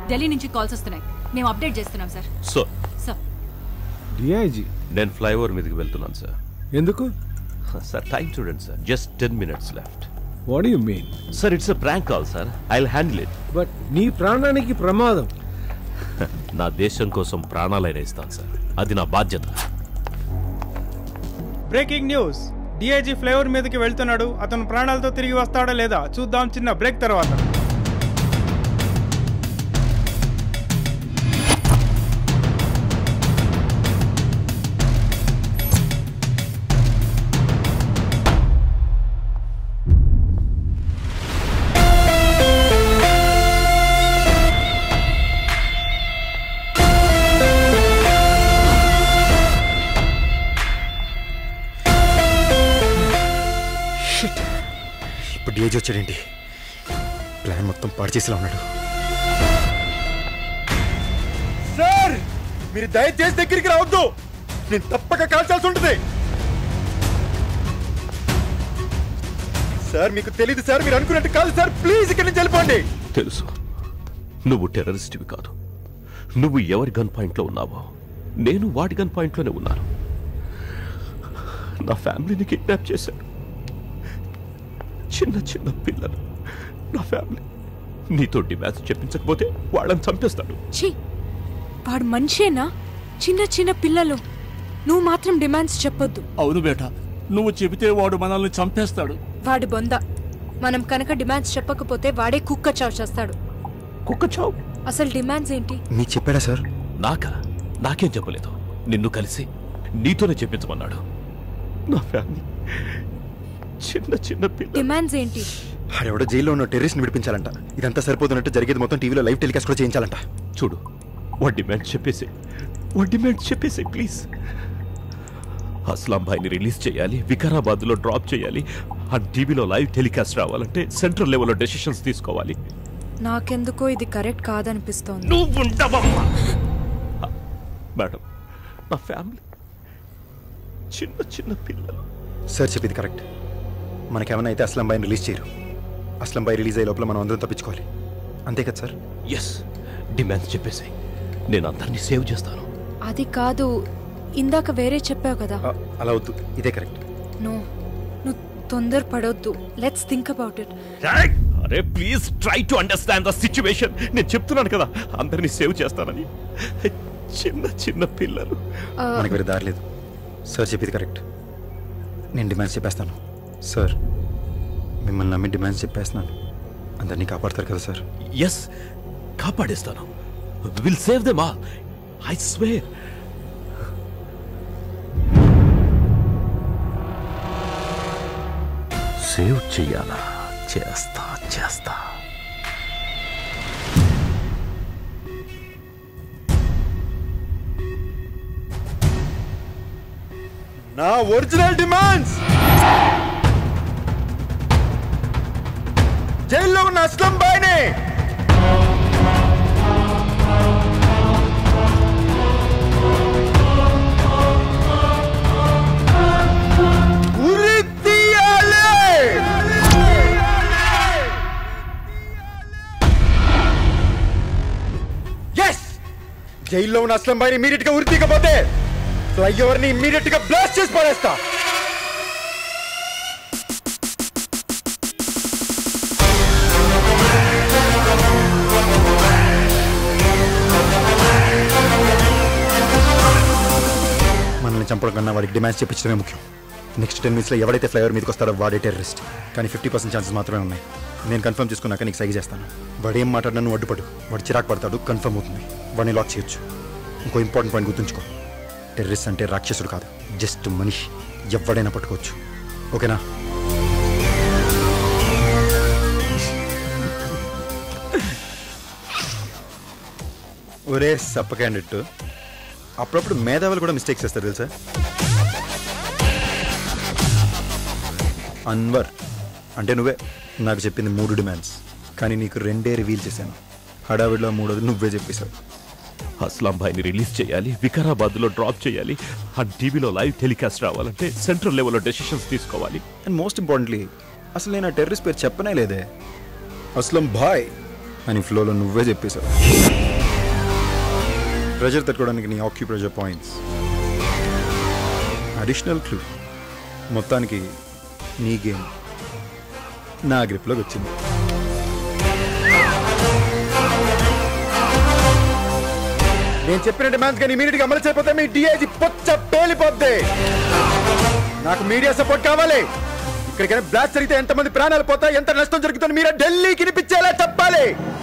ఢిల్లీ నుంచి కాల్స్ వస్తున్నాయి మేము అప్డేట్ చేస్తున్నాం సార్ సో సార్ డిఐజీ నేను ఫ్లైఓవర్ మీదకి వెళ్తున్నాను సార్ ఎందుకు సార్ టైం చూడండి sir just ten minutes left what you mean sir it's a prank call sir I handle it but నీ ప్రాణానికి ప్రమాదం నా దేశం కోసం ప్రాణాలైనా ఇస్తాను సార్ అది నా బాధ్యత బ్రేకింగ్ న్యూస్ డిఐజీ ఫ్లైఓవర్ మీదకి వెళ్తున్నాడు అతను ప్రాణాలతో తిరిగి వస్తాడా లేదా చూద్దాం చిన్న బ్రేక్ తర్వాత షిట్ ఇప్పుడు డిఏజీ వచ్చాడేంటి ప్లాన్ మొత్తం పాడు చేసేలా ఉన్నాడు సార్ మీరు దయచేసి దగ్గరికి రావద్దు నేను తప్పక కాల్చాల్సి ఉంటుంది సార్ మీకు తెలియదు సార్ మీరు అనుకున్నట్టు కాదు సార్ ప్లీజ్ ఇక్కడి నుంచి వెళ్ళిపోండి తెలుసు నువ్వు టెర్రరిస్ట్వి కాదు నువ్వు ఎవరి గన్ పాయింట్లో ఉన్నావో నేను వాడి గన్ పాయింట్లోనే ఉన్నాను నా ఫ్యామిలీని కిడ్నాప్ చేశాడు చిన్న చిన్న పిల్లలు నా ఫ్యామిలీ నీతో డిమాండ్స్ చెప్పించకపోతే వాళ్ళని చంపేస్తాడు ఛీ వాడు మనిషేనా చిన్న చిన్న పిల్లలు నువ్వు మాత్రం డిమాండ్స్ చెప్పొద్దు అవును బేట నువ్వు చెబితే వాడు మనల్ని చంపేస్తాడు వాడి బొంద మనం కనుక డిమాండ్స్ చెప్పకపోతే వాడే కుక్క చావు చేస్తాడు కుక్క చావు అసలు డిమాండ్స్ ఏంటి మీకు చెప్పాడా సార్ నాకా నాకేం చెప్పలేదు నిన్ను కలిసి నీతోనే చెప్పించమన్నాడు నా ఫ్యామిలీ చిన్న చిన్న పిల్ల డిమాండ్స్ ఏంటి ఆడెవడో జైల్లో ఉన్న టెర్రరిస్ట్ని విడిపించాలంట ఇదంతా సరిపోతున్నట్టు జరిగేది మొత్తం టీవీలో లైవ్ టెలికాస్ట్ కూడా చేయించాలంట చూడు వాడి డిమాండ్ చెప్పేసి వాడి డిమాండ్ చెప్పేసి ప్లీజ్ అస్లాం భాయ్ని రిలీజ్ చేయాలి వికారాబాద్ లో డ్రాప్ చేయాలి ఆ టీవీలో లైవ్ టెలికాస్ట్ రావాలంటే సెంట్రల్ లెవెల్లో డెసిషన్స్ తీసుకోవాలి నాకెందుకో ఇది కరెక్ట్ కాదనిపిస్తోంది నువ్వు ఉండవమ్మా మేడం నా ఫ్యామిలీ చిన్న చిన్న పిల్లలు సార్ చెప్పింది కరెక్ట్ మనకేమైనా అయితే అస్లం బాయ్ని రిలీజ్ చేయరు అస్లం బాయ్ రిలీజ్ అయ్యే లోపల మనం అందరం తప్పించుకోవాలి అంతే కదా సార్ ఎస్ డిమాండ్స్ చెప్పేసి నేను అందరినీ సేవ్ చేస్తాను అది కాదు ఇందాక వేరే చెప్పావు కదా ఆ, అలా వద్దు ఇదే కరెక్ట్ నో నువ్వు తొందర పడొద్దు లెట్స్ థింక్ అబౌట్ ఇట్ అరే please try to understand the situation నేను చెప్తున్నాను కదా అందరినీ సేవ్ చేస్తానని చిన్న చిన్న పిల్లలు మనకి వేరే దారి లేదు సార్ చెప్పింది కరెక్ట్ నేను డిమాండ్స్ చెప్పేస్తాను సార్ మిమ్మల్ని నమ్మి డిమాండ్స్ చెప్పేస్తున్నాను అందరినీ కాపాడతారు కదా సార్ ఎస్ కాపాడేస్తాను will save them all I swear save చెయ్యాలా చేస్తా చేస్తా నా ఒరిజినల్ డిమాండ్స్ జైల్లో ఉన్న అస్లం బాయ్ని ఉరి తీయాలి ఎస్ జైల్లో ఉన్న అస్లం బాయ్ని ఇమీడియట్ గా ఉరి తీయకపోతే ఫ్లైఓవర్ ని ఇమీడియట్ గా బ్లాస్ట్ చేసి పడేస్తా మనల్ని చంపడం కన్నా వాడికి డిమాండ్స్ చెప్పించడమే ముఖ్యం నెక్స్ట్ టెన్ మినిట్స్లో ఎవడైతే ఫ్లైఓవర్ మీదకి వస్తాడో వాడే టెర్రరిస్ట్ కానీ ఫిఫ్టీ పర్సెంట్ ఛాన్సెస్ మాత్రమే ఉన్నాయి నేను కన్ఫర్మ్ చేసుకున్నాక నీకు సైజ్ చేస్తాను వాడు ఏం మాట్లాడినా నువ్వు అడ్డుపడు వాడు చిరాకు పడతాడు కన్ఫర్మ్ అవుతుంది వాడిని లాక్ చేయొచ్చు ఇంకో ఇంపార్టెంట్ పాయింట్ గుర్తుంచుకో టెర్రరిస్ట్ అంటే రాక్షసుడు కాదు జస్ట్ మనిషి ఎవడైనా పట్టుకోవచ్చు ఓకేనా ఒరే సప్ప క్యాండిడేట్ అప్పుడప్పుడు మేధావులు కూడా మిస్టేక్స్ చేస్తారు తెలుసా అన్వర్ అంటే నువ్వే నాకు చెప్పింది మూడు డిమాండ్స్ కానీ నీకు రెండే రివీల్ చేశాను హడావిడిలో మూడోది నువ్వే చెప్పేశావు అస్లాం భాయ్ని రిలీజ్ చేయాలి వికారాబాద్ లో డ్రాప్ చేయాలి ఆ టీవీలో లైవ్ టెలికాస్ట్ రావాలంటే సెంట్రల్ లెవెల్లో డెసిషన్స్ తీసుకోవాలి అండ్ మోస్ట్ ఇంపార్టెంట్లీ అసలు నేను ఆ టెర్రరిస్ట్ పేరు చెప్పనే లేదే అస్లం భాయ్ అని ఫ్లోలో నువ్వే చెప్పేశావు ప్రెజర్ తట్టుకోవడానికి నీ acupressure points additional clue మొత్తానికి నీ గేమ్ నా గ్రిప్లోకి వచ్చింది నేను చెప్పిన డిమాండ్స్ కానీ ఇమీడియట్గా అమలు చేయకపోతే మీ డిఐజీ పొచ్చ పేలిపోద్ది నాకు మీడియా సపోర్ట్ కావాలి ఇక్కడికైనా బ్లాస్ట్ జరిగితే ఎంతమంది ప్రాణాలు పోతాయి ఎంత నష్టం జరుగుతుంది మీరే ఢిల్లీకి వినిపించేలా చెప్పాలి